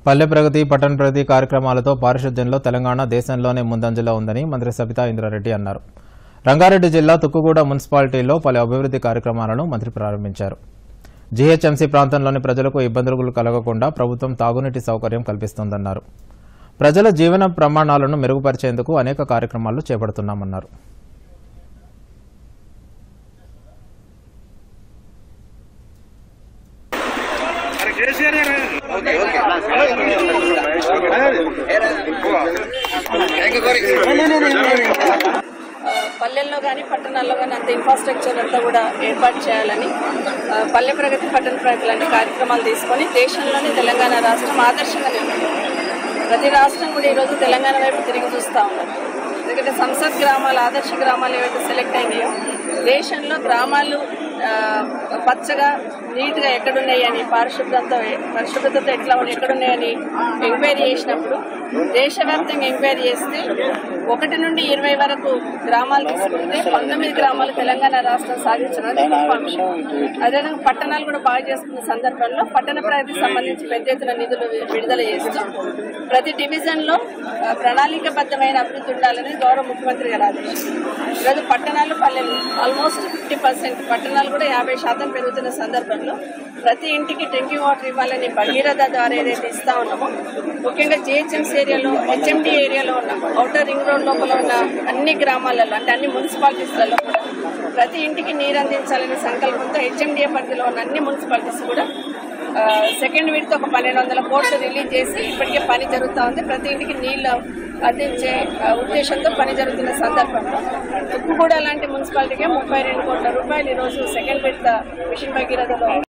పల్లె ప్రగతి పట్టణ ప్రగతి కార్యక్రమాలతో పారిశుద్ధ్యంలో తెలంగాణ దేశంలోనే ముందంజలో ఉందని మంత్రి సబితా ఇంద్రారెడ్డి అన్నారు రంగారెడ్డి జిల్లా తుక్కుగూడ మున్సిపాలిటీలో పలు అభివృద్ధి కార్యక్రమాలను మంత్రి ప్రారంభించారు జీహెచ్ఎంసీ ప్రాంతంలోని ప్రజలకు ఇబ్బందులు కలగకుండా ప్రభుత్వం తాగునీటి సౌకర్యం కల్పిస్తోందన్నారు ప్రజల జీవన ప్రమాణాలను మెరుగుపరిచేందుకు అనేక కార్యక్రమాలు చేపడుతున్నామన్నారు ఆ, పల్లెల్లో కానీ పట్టణాల్లో కానీ అంత ఇన్ఫ్రాస్ట్రక్చర్ అంతా కూడా ఏర్పాటు చేయాలని ఆ, పల్లె ప్రగతి పట్టణ ప్రగతి లాంటి కార్యక్రమాలు తీసుకొని దేశంలోనే తెలంగాణ రాష్ట్రం ఆదర్శంగా నిలిచింది ప్రతి రాష్ట్రం కూడా ఈరోజు తెలంగాణ వైపు తిరిగి చూస్తూ ఉన్నారు ఎందుకంటే సంసద్ గ్రామాలు ఆదర్శ గ్రామాలు ఏవైతే సెలెక్ట్ అయినాయో దేశంలో గ్రామాలు ఆ, పచ్చగా నీట్గా ఎక్కడున్నాయి అని పారిశుభ్రతతో పరిశుభ్రతతో ఎట్లా ఉన్నాయి ఎక్కడున్నాయని ఎంక్వైరీ చేసినప్పుడు దేశవ్యాప్తంగా ఎంక్వైరీ చేస్తే ఒకటి నుండి ఇరవై వరకు గ్రామాలు తీసుకుంటే పంతొమ్మిది గ్రామాలు తెలంగాణ రాష్ట్రం సాధించినది గొప్ప అంశం అదేవిధంగా పట్టణాలు కూడా బాగా చేసుకున్న సందర్భంలో పట్టణ ప్రగతికి సంబంధించి పెద్ద ఎత్తున నిధులు వి- విడుదల చేస్తూ ప్రతి డివిజన్ లో ఆ, ప్రణాళికబద్ధమైన అభివృద్ధి ఉండాలని గౌరవ ముఖ్యమంత్రి గారు ఆదేశించారు ఈరోజు పట్టణాలు పల్లెలు ఆల్మోస్ట్ ఫిఫ్టీ పర్సెంట్ పట్టణాలు కూడా యాభై శాతం పెరుగుతున్న సందర్భంలో ప్రతి ఇంటికి డ్రింకింగ్ వాటర్ ఇవ్వాలని భగీరథ ద్వారా ఏదైతే ఇస్తా ఉన్నామో ముఖ్యంగా జిహెచ్ఎంసీ ఏరియాలో హెచ్ఎండి ఏరియాలో ఉన్న అవుటర్ రింగ్ రోడ్ లోపల ఉన్న అన్ని గ్రామాలలో అంటే అన్ని మున్సిపాలిటీస్లలో కూడా ప్రతి ఇంటికి నీరు అందించాలనే సంకల్పంతో హెచ్ఎండిఏ పరిధిలో ఉన్న అన్ని మున్సిపాలిటీస్ కూడా ఆ, సెకండ్ విడత ఒక పన్నెండు వందల కోట్లు రిలీజ్ చేసి ఇప్పటికే పని జరుగుతూ ఉంది ప్రతి ఇంటికి నీళ్లు అందించే ఆ, ఉద్దేశంతో పని జరుగుతున్న సందర్భంలో ఉప్పుగూడ లాంటి మున్సిపాలిటీకే ముప్పై రెండు కోట్ల రూపాయలు ఈరోజు సెకండ్ విడత మిషన్ భగీరథలో